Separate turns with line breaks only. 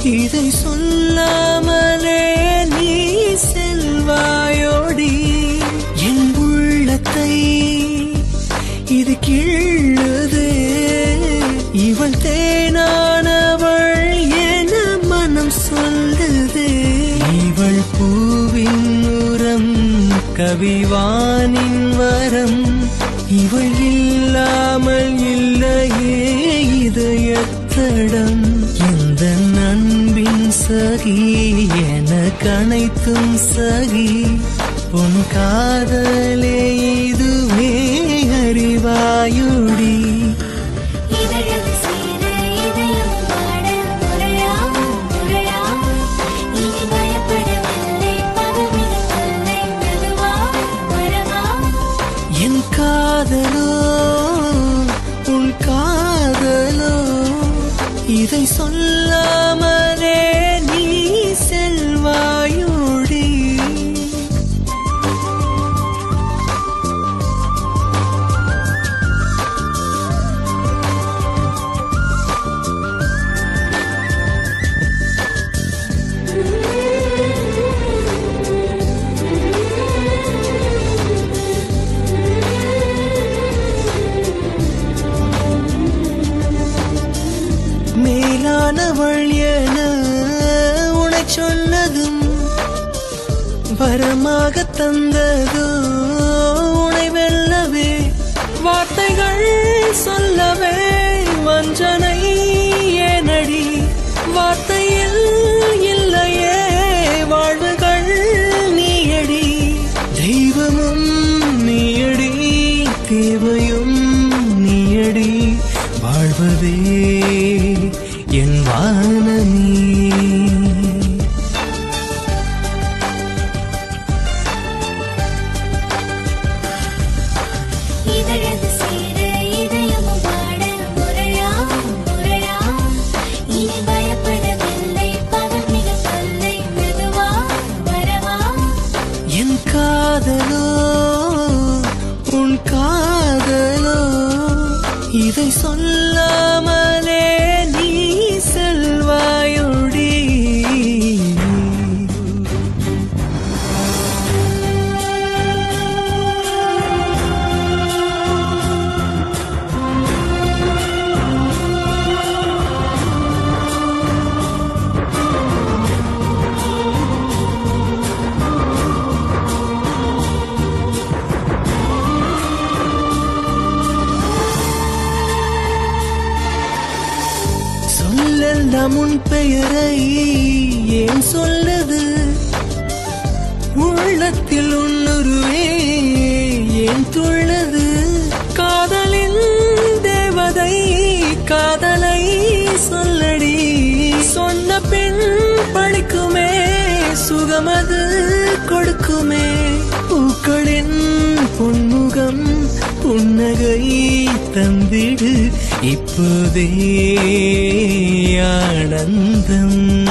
இதை சொல்லாமலே நீ செல்வாயோடி என் உள்ளத்தை இது கிள்ளுதே இவள் தேனானவள் என மனம் சொல்லுதே இவள் பூவின் உரம் கவிவானின் வரம் இவள் இல்லாமல் இல்லையே இதயத்தடம் எந்த அன்பின் சகி என கனைத்தும் சகி உன் காதலே இதுவே அறிவாயுடி
இதழது சேர இதயம் பாட முறையா முறையா இனி பயப்படவில்லை பதவிட தொல்லை மெதுவா வரவா
என் காதலோ உன் காதலோ இதை சொல்லாமலே நீ செல்வாயோடி மேலானவள் என உனை சொன்னதும் வரமாக தந்ததோ உனை வெல்லவே வார்த்தைகள் சொல்லவே வஞ்சனை ஏனடி வார்த்தையில் இல்லையே வாழ்வுகள் நீயடி தெய்வமும் நீயடி தேவையும் நீயடி வாழ்வதே என் வானமே
இதழது சேர இதயம் பாட முறையா முறையா இனி பயப்படவில்லை பதவிட தொல்லை மெதுவா வரவா
என் காதலோ உன் காதலோ இதை சொல்லாமலே நீ செல்வாயோடி சொல்லெல்லாம் உன் பெயரை ஏன் சொல்லது உள்ளத்தில் உன்னுருவே ஏன் துள்ளது காதலின் தேவதை காதலை சொல்லடி சொன்ன பெண் பழிக்குமே சுகமது கொடுக்குமே பூக்களின் பொன்முகம் புன்னகை தந்திடு இப்போதே ஆனந்தம்